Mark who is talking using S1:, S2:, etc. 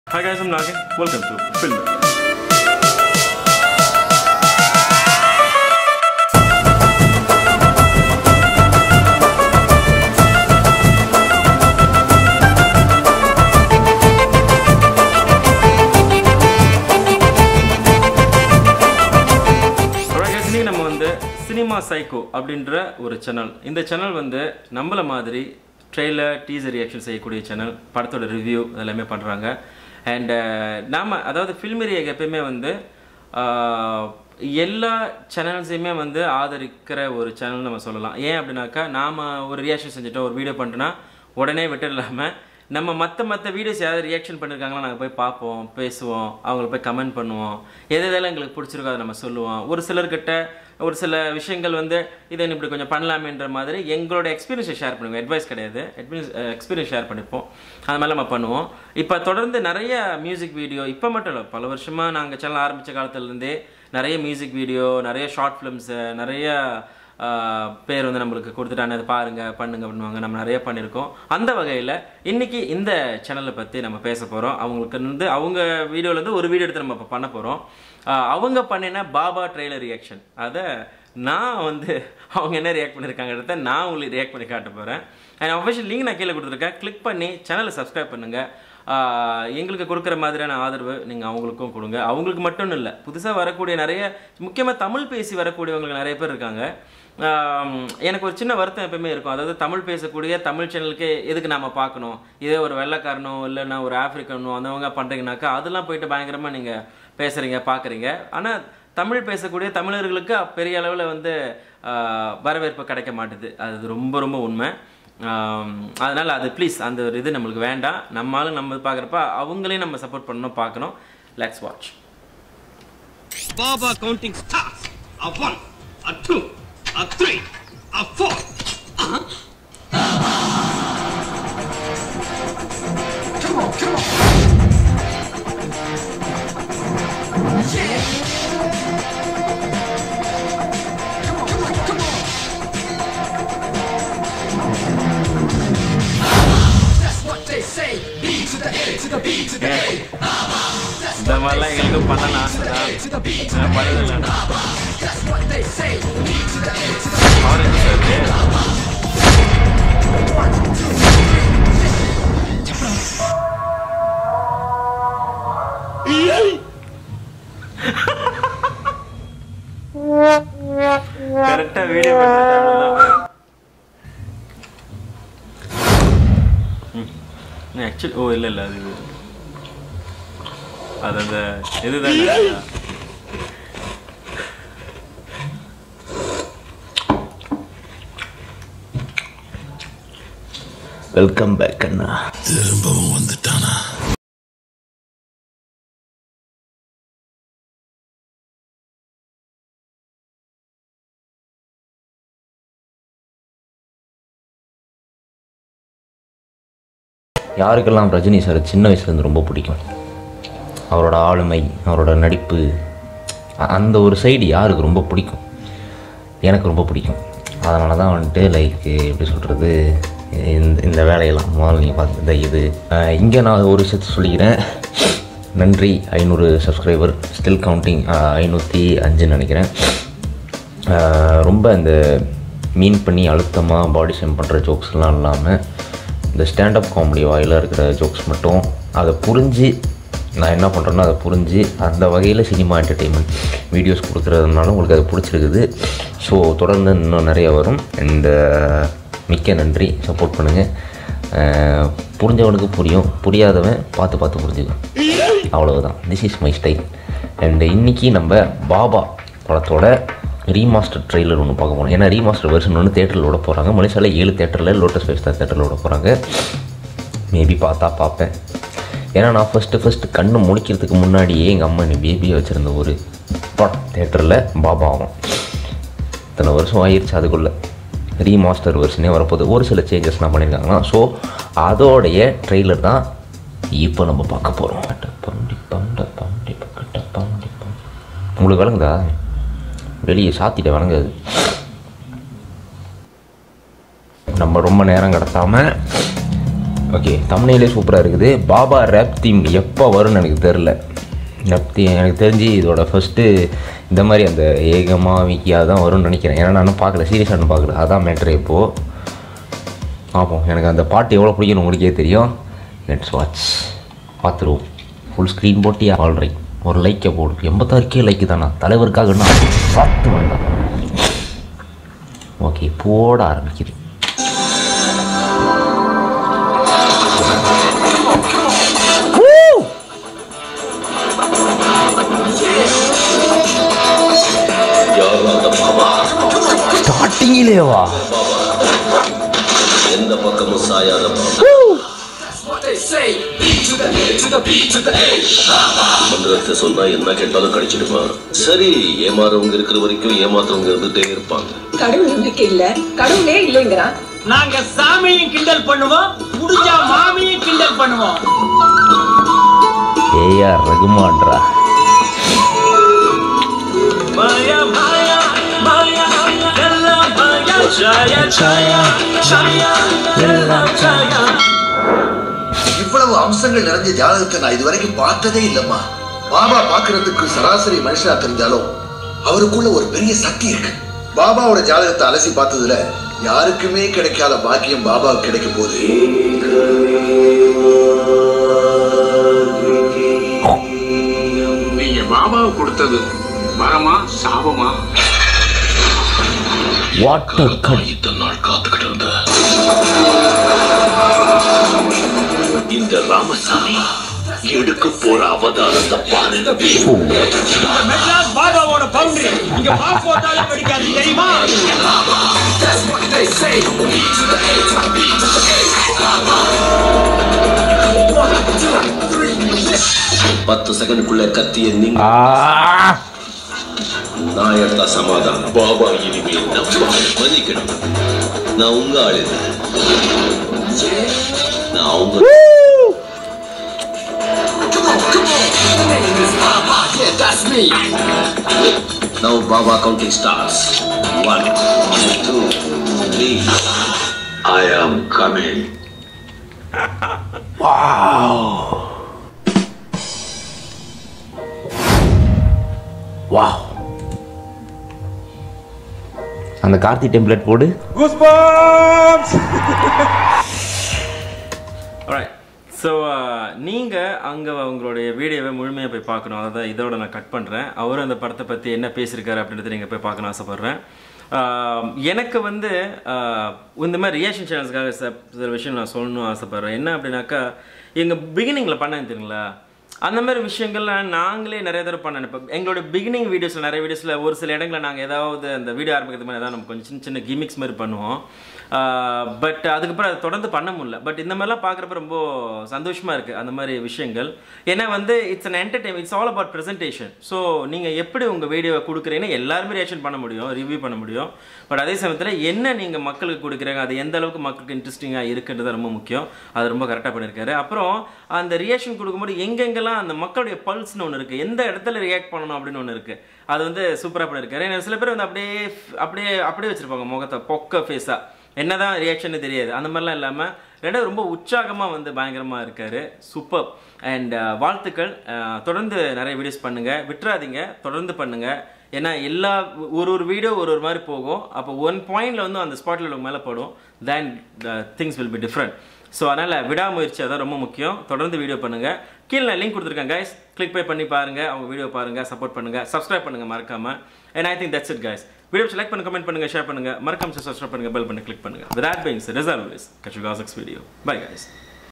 S1: Hi guys, I'm Nagin. Welcome to Film. Alright guys, இன்னைக்கு நம்ம வந்து சினிமா சைக்கோ அப்படின்ற ஒரு சேனல் இந்த சேனல் வந்து நம்மள மாதிரி ட்ரெய்லர் டீசர் ரியாக்ஷன் செய்யக்கூடிய சேனல் படத்தோட ரிவ்யூ எல்லாமே பண்ணுறாங்க அண்ட் நாம அதாவது ஃபில்மேரியாக எப்பயுமே வந்து ஆஹ், எல்லா சேனல்ஸையுமே வந்து ஆதரிக்கிற ஒரு சேனல் நம்ம சொல்லலாம் ஏன் அப்படின்னாக்கா நாம் ஒரு ரியாக்ஷன் செஞ்சுட்டோம் ஒரு வீடியோ பண்ணிட்டோன்னா உடனே விட்டுடலாமல் நம்ம மற்ற மற்ற வீடியோஸ் யாராவது ரியாக்ஷன் பண்ணியிருக்காங்களா நாங்கள் போய் பார்ப்போம் பேசுவோம் அவங்கள போய் கமெண்ட் பண்ணுவோம் எது எதெல்லாம் எங்களுக்கு பிடிச்சிருக்கோ அதை நம்ம சொல்லுவோம் ஒரு சிலர்கிட்ட ஒரு சில விஷயங்கள் வந்து இதை இப்படி கொஞ்சம் பண்ணலாமேன்ற மாதிரி எங்களோட எக்ஸ்பீரியன்ஸை ஷேர் பண்ணுவோம் அட்வைஸ் கிடையாது எக்ஸ்பீரியன்ஸ் ஷேர் பண்ணிப்போம் அது மாதிரி நம்ம பண்ணுவோம் இப்போ தொடர்ந்து நிறைய மியூசிக் வீடியோ இப்போ மட்டும் இல்லை பல வருஷமாக நாங்கள் சேனல் ஆரம்பித்த காலத்துலேருந்தே நிறைய மியூசிக் வீடியோ நிறைய ஷார்ட் ஃபிலிம்ஸு நிறைய ஆஹ் பேர் வந்து நம்மளுக்கு கொடுத்துட்டாங்க அதை பாருங்க பண்ணுங்க பண்ணுவாங்க நம்ம நிறைய பண்ணியிருக்கோம் அந்த வகையில் இன்னைக்கு இந்த சேனலை பற்றி நம்ம பேச போகிறோம் அவங்களுக்கு வந்து அவங்க வீடியோலேருந்து ஒரு வீடியோ எடுத்து நம்ம இப்போ பண்ண போகிறோம் அவங்க பண்ணின பாபா ட்ரெய்லர் ரியாக்ஷன் அதை நான் வந்து அவங்க என்ன ரியாக்ட் பண்ணியிருக்காங்கிறத நான் உங்களுக்கு ரியாக்ட் பண்ணி காட்ட போகிறேன் அண்ட் அஃபிஷியல் லிங்க் நான் கீழே கொடுத்துருக்கேன் கிளிக் பண்ணி சேனலை சப்ஸ்கிரைப் பண்ணுங்கள் ஆஹ் எங்களுக்கு கொடுக்குற மாதிரியான ஆதரவு நீங்கள் அவங்களுக்கும் கொடுங்க அவங்களுக்கு மட்டும் இல்லை புதுசாக வரக்கூடிய நிறைய முக்கியமாக தமிழ் பேசி வரக்கூடியவங்களுக்கு நிறைய பேர் இருக்காங்க ஆம், எனக்கு ஒரு சின்ன வருத்தம் எப்பவுமே இருக்கும் அதாவது தமிழ் பேசக்கூடிய தமிழ் சேனலுக்கு எதுக்கு நாம பார்க்கணும் இதே ஒரு வெள்ளைக்காரனோ இல்லைன்னா ஒரு ஆப்பிரிக்கனோ அந்தவங்க பண்ணுறீங்கனாக்கா அதெல்லாம் போயிட்டு பயங்கரமாக நீங்கள் பேசுகிறீங்க பார்க்குறீங்க ஆனால் தமிழ் பேசக்கூடிய தமிழர்களுக்கு பெரிய அளவில் வந்து ஆஹ், வரவேற்பு கிடைக்க மாட்டுது அது ரொம்ப ரொம்ப உண்மை ஆம், அதனால அது ப்ளீஸ் அந்த ஒரு இது நம்மளுக்கு வேண்டாம் நம்மளும் நம்ம பார்க்குறப்ப அவங்களையும் நம்ம சப்போர்ட் பண்ணணும் பார்க்கணும் let's watch
S2: Baba counting stars. A one, a two, a three, a four.
S3: That's what they say. B to the A to the B to the A.
S1: இந்த மாதிரிலாம் எங்களுக்கும் பண்ணலாம்
S3: To the B to
S1: நான் பண்ணதில்லை
S3: That's what they say. B to the A to the
S1: அவர் என்ன sir கரெக்டா video actually ஓ இல்லை இல்லை அது அது அந்த இதுதான்
S4: வெல்கம் பேக் அண்ணா
S5: திரும்பவும் வந்துட்டானா
S4: யாருக்கெல்லாம் ரஜினி சார் சின்ன வயசுலேருந்து ரொம்ப பிடிக்கும் அவரோட ஆளுமை அவரோட நடிப்பு அ- அந்த ஒரு சைடு யாருக்கு ரொம்ப பிடிக்கும் எனக்கு ரொம்ப பிடிக்கும் அதனால தான் வந்துட்டு லைக் எப்படி சொல்கிறது இந்த இந்த வேலையெல்லாம் முதல்ல நீங்கள் பார்த்து இந்த இது இங்கே நான் ஒரு விஷயத்த சொல்லிக்கிறேன் நன்றி ஐநூறு சப்ஸ்கிரைபர் ஸ்டில் கவுண்டிங் ஐநூற்றி அஞ்சுன்னு நினைக்கிறேன் ஆஹ் ரொம்ப இந்த மீன் பண்ணி அழுத்தமாக பாடி ஷேம் பண்ணுற ஜோக்ஸ்லாம் இல்லாமல் இந்த ஸ்டாண்டப் காமெடி வாயிலாக இருக்கிற ஜோக்ஸ் மட்டும் அதை புரிஞ்சு நான் என்ன பண்ணுறேனோ அதை புரிஞ்சு அந்த வகையில் சினிமா என்டர்டெயின்மெண்ட் வீடியோஸ் கொடுக்குறதுனால உங்களுக்கு அது பிடிச்சிருக்குது ஸோ தொடர்ந்து இன்னும் நிறைய வரும் அண்ட் மிக்க நன்றி சப்போர்ட் பண்ணுங்கள் புரிஞ்சவனுக்கு புரியும் புரியாதவன் பார்த்து பார்த்து புரிஞ்சுக்கும் அவ்வளவுதான் this is my style and இன்னைக்கு நம்ம பாபா படத்தோட ரீமாஸ்டர் ட்ரெய்லர் ஒன்று பார்க்க போகிறோம் ஏன்னா ரீமாஸ்டர் வெர்ஷன் ஒன்று தேட்டரில் விட போகிறாங்க மலேசியாவில் ஏழு தேட்டரில் லோட்டஸ் ஃபைவ் ஸ்டார் தேட்டரில் விட போகிறாங்க மேபி பார்த்தா பார்ப்பேன் ஏன்னா நான் ஃபஸ்ட்டு ஃபஸ்ட்டு கண்ணு முடிக்கிறதுக்கு முன்னாடியே எங்கள் அம்மா நீ பேபியை வச்சுருந்த ஒரு படம் தேட்டரில் பாபா ஆகும் இத்தனை வருஷம் ஆயிடுச்சு அதுக்குள்ளே ரீமாஸ்டர் வெர்ஷனே வரப்போகுது ஒரு சில சேஞ்சஸ்லாம் பண்ணியிருக்காங்களா ஸோ அதோடைய ட்ரெய்லர் தான் இப்போ நம்ம பார்க்க போகிறோம் உங்களுக்கு விளங்குதா வெளியே சாத்திட்ட விளங்குது நம்ம ரொம்ப நேரம் கடத்தாமல் ஓகே தமிழ்நிலே சூப்பராக இருக்குது பாபா ரேப் தீம் எப்போ வரும்னு எனக்கு தெரில ரேப் தீம் எனக்கு தெரிஞ்சு இதோட ஃபஸ்ட்டு இந்த மாதிரி அந்த ஏகமா விக்கியா தான் வரும்னு நினைக்கிறேன் ஏன்னா நானும் பார்க்கல சீரியஸாக இன்னும் பார்க்கல அதான் மேட்ரு இப்போது பார்ப்போம் எனக்கு அந்த பாட்டு எவ்வளோ பிடிக்கும்னு உங்களுக்கே தெரியும் லெட்ஸ் வாட்ச் பார்த்துருவோம் ஃபுல் ஸ்க்ரீன் போட்டியா ஆல்ரைட் ஒரு லைக்கை போடு எண்பத்தாறு லைக்கு தானா தலைவருக்காக நான் பார்த்து வேண்டாம் ஓகே போட ஆரம்பிக்குது ஸ்டார்டிங்கிலேவா
S5: எந்த பக்கமும் சாயாத
S3: That's what they say. B to the A to the B to the A.
S5: மந்திரத்தை சொன்னா என்ன கேட்டாலும் கடிச்சிடுமா சரி ஏமாறவங்க இருக்கிற வரைக்கும் ஏமாத்துறவங்க இருந்துட்டே இருப்பாங்க
S6: கடவுள் நம்பிக்கை இல்ல கடவுளே இல்லைங்கிறான்
S2: நாங்க சாமியும் கிண்டல் பண்ணுவோம் முடிஞ்சா மாமியும் கிண்டல் பண்ணுவோம்
S4: ஏஆர் ரகுமான்ரா
S2: மாயா மாயா மாயா எல்லாம் மாயா சாயா சாயா சாயா எல்லாம் சாயா
S7: இவ்வளவு அம்சங்கள் நிறைஞ்ச ஜாதகத்தை நான் இதுவரைக்கும் பார்த்ததே இல்லம்மா பாபா பார்க்கிறதுக்கு சராசரி மனுஷனா தெரிஞ்சாலும் அவருக்குள்ள ஒரு பெரிய சக்தி இருக்கு பாபாவோட ஜாதகத்தை அலசி பார்த்ததுல யாருக்குமே கிடைக்காத பாக்கியம் பாபாவுக்கு கிடைக்க போகுது
S8: நீங்க பாபாவுக்கு கொடுத்தது வரமா சாபமா
S4: வாட் கட்
S5: இத்தனை நாள் காத்துக்கிட்டு இருந்த இந்த ராமசாமி எடுக்க போற அவதாரத்தை பாரு
S2: மெட்ராஸ் பாபாவோட பவுண்டரி இங்க பாப் போட்டாலும் வெடிக்காது தெரியுமா
S3: That's what they say. B to the A to the B to the A. One, two, three,
S5: பத்து செகண்டுக்குள்ள கத்திய நீங்க
S4: ஆ
S5: நான் எடுத்த சமாதானம் பாபா இனிமே நம்ம மன்னிக்கணும் நான் உங்க ஆளு இல்ல. நான் உங்க
S3: The name is Baba. Yeah, that's me.
S5: Now Baba counting stars. One, two, three. I am coming.
S4: Wow அந்த கார்த்தி டெம்ப்ளேட் போடு
S1: alright ஸோ நீங்கள் அங்கே உங்களுடைய வீடியோவை முழுமையாக போய் பார்க்கணும் அதாவது இதோட நான் கட் பண்ணுறேன் அவரும் அந்த படத்தை பற்றி என்ன பேசியிருக்காரு அப்படின்றத நீங்கள் போய் பார்க்கணும் ஆசைப்பட்றேன் ஆஹ் எனக்கு வந்து ஆஹ் இந்த மாதிரி ரியாக்ஷன் சேனல்ஸ்க்காக சில சில விஷயம் நான் சொல்லணும்னு ஆசைப்பட்றேன் என்ன அப்படின்னாக்கா எங்கள் பிகினிங்கில் பண்ணேன் தெரியுங்களா அந்த மாதிரி விஷயங்கள்லாம் நாங்களே நிறைய தடவை பண்ண இப்போ எங்களோட பிகினிங் வீடியோஸில் நிறைய வீடியோஸில் ஒரு சில இடங்களில் நாங்கள் ஏதாவது அந்த வீடியோ ஆரம்பிக்கிறது மாதிரி ஏதாவது நம்ம கொஞ்சம் சின்ன சின்ன கிமிக்ஸ் மாதிரி பண்ணுவோம் பட் அதுக்கப்புறம் அதை தொடர்ந்து பண்ண முடியல பட் இந்த மாதிரிலாம் பார்க்குறப்ப ரொம்ப சந்தோஷமாக இருக்குது அந்த மாதிரி விஷயங்கள் ஏன்னா வந்து it's an entertain it's all about presentation so நீங்கள் எப்படி உங்கள் வீடியோவை கொடுக்குறீங்கன்னா எல்லாருமே ரியாக்ஷன் பண்ண முடியும் ரிவ்யூ பண்ண முடியும் பட் அதே சமயத்தில் என்ன நீங்கள் மக்களுக்கு கொடுக்குறீங்க அது எந்த அளவுக்கு மக்களுக்கு இன்ட்ரெஸ்டிங்காக இருக்குன்றது ரொம்ப முக்கியம் அது ரொம்ப கரெக்டாக பண்ணியிருக்காரு அப்புறம் அந்த ரியாக்ஷன் கொடுக்கும்போது எங்கெங்கெல்லாம் அந்த மக்களுடைய பல்ஸ்னு ஒன்று இருக்குது எந்த இடத்துல ரியாக்ட் பண்ணணும் அப்படின்னு ஒன்று இருக்குது அது வந்து சூப்பராக பண்ணியிருக்காரு ஏன்னா சில பேர் வந்து அப்படியே அப்படியே அப்படியே வச்சுருப்பாங்க முகத்தை பொக்க ஃபேஸாக என்னதான் ரியாக்ஷன் தெரியாது அந்த மாதிரிலாம் இல்லாமல் ரெண்டாவது ரொம்ப உற்சாகமாக வந்து பயங்கரமாக இருக்காரு சூப்பர் அண்ட் வாழ்த்துக்கள் அஹ், தொடர்ந்து நிறைய வீடியோஸ் பண்ணுங்கள் விட்டுறாதீங்க தொடர்ந்து பண்ணுங்கள் ஏன்னா எல்லா ஒரு ஒரு வீடியோ ஒரு ஒரு மாதிரி போகும் அப்போ ஒன் பாயிண்டில் வந்து அந்த ஸ்பாட்டில் உங்களுக்கு மேலே படும் then things will be different so அதனால் விடாமுயற்சி அதான் ரொம்ப முக்கியம் தொடர்ந்து வீடியோ பண்ணுங்கள் கீழே நான் லிங்க் கொடுத்துருக்கேன் கைஸ் கிளிக் போய் பண்ணி பாருங்கள் அவங்க வீடியோ பாருங்கள் சப்போர்ட் பண்ணுங்கள் சப்ஸ்கிரைப் பண்ணுங்கள் மறக்காமல் and I think that's it guys video like பண்ணுங்க கமெண்ட் பண்ணுங்க ஷேர் பண்ணுங்க மறக்காம சப்ஸ்கிரைப் பண்ணுங்க பெல் பண்ணி கிளிக் பண்ணுங்க with that being said as always catch you guys next video bye guys